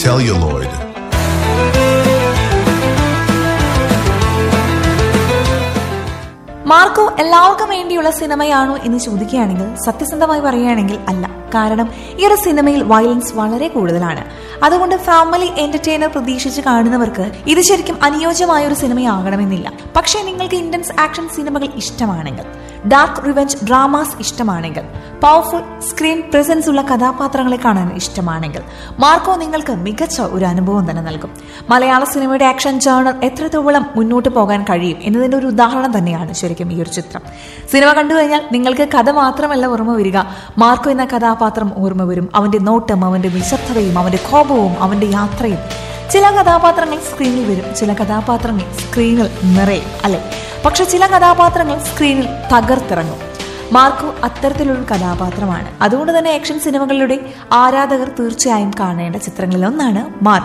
celluloid. Marco എല്ലാവർക്കും വേണ്ടിയുള്ള സിനിമയാണോ എന്ന് ചോദിക്കുകയാണെങ്കിൽ സത്യസന്ധമായി പറയുകയാണെങ്കിൽ അല്ല കാരണം ഈ ഒരു സിനിമയിൽ വയലൻസ് വളരെ കൂടുതലാണ് അതുകൊണ്ട് ഫാമിലി എന്റർടൈനർ പ്രതീക്ഷിച്ച് കാണുന്നവർക്ക് ഇത് ശരിക്കും അനുയോജ്യമായ ഒരു സിനിമയാകണമെന്നില്ല പക്ഷേ നിങ്ങൾക്ക് ഇന്റൻസ് ആക്ഷൻ സിനിമകൾ ഇഷ്ടമാണെങ്കിൽ ഡാർക്ക് റിവെഞ്ച് ഡ്രാമാസ് ഇഷ്ടമാണെങ്കിൽ പവർഫുൾ സ്ക്രീൻ പ്രസൻസ് ഉള്ള കഥാപാത്രങ്ങളെ കാണാൻ ഇഷ്ടമാണെങ്കിൽ മാർക്കോ നിങ്ങൾക്ക് മികച്ച ഒരു അനുഭവം തന്നെ നൽകും മലയാള സിനിമയുടെ ആക്ഷൻ ജേണർ എത്രത്തോളം മുന്നോട്ട് പോകാൻ കഴിയും എന്നതിന്റെ ഒരു ഉദാഹരണം തന്നെയാണ് ശരിക്കും ഈ ഒരു ചിത്രം സിനിമ കണ്ടു കഴിഞ്ഞാൽ നിങ്ങൾക്ക് കഥ മാത്രമല്ല ഓർമ്മ വരിക മാർക്കോ എന്ന കഥാപാത്രം ഓർമ്മ വരും അവന്റെ നോട്ടം അവന്റെ നിശബ്ദതയും അവന്റെ കോപവും അവന്റെ യാത്രയും ചില കഥാപാത്രങ്ങൾ സ്ക്രീനിൽ വരും ചില കഥാപാത്രങ്ങൾ സ്ക്രീനിൽ നിറയും അല്ലെ പക്ഷെ ചില കഥാപാത്രങ്ങൾ സ്ക്രീനിൽ തകർത്തിറങ്ങും മാർക്കോ അത്തരത്തിലൊരു കഥാപാത്രമാണ് അതുകൊണ്ട് തന്നെ ആക്ഷൻ സിനിമകളുടെ ആരാധകർ തീർച്ചയായും കാണേണ്ട ചിത്രങ്ങളിൽ ഒന്നാണ് മാർക്കോ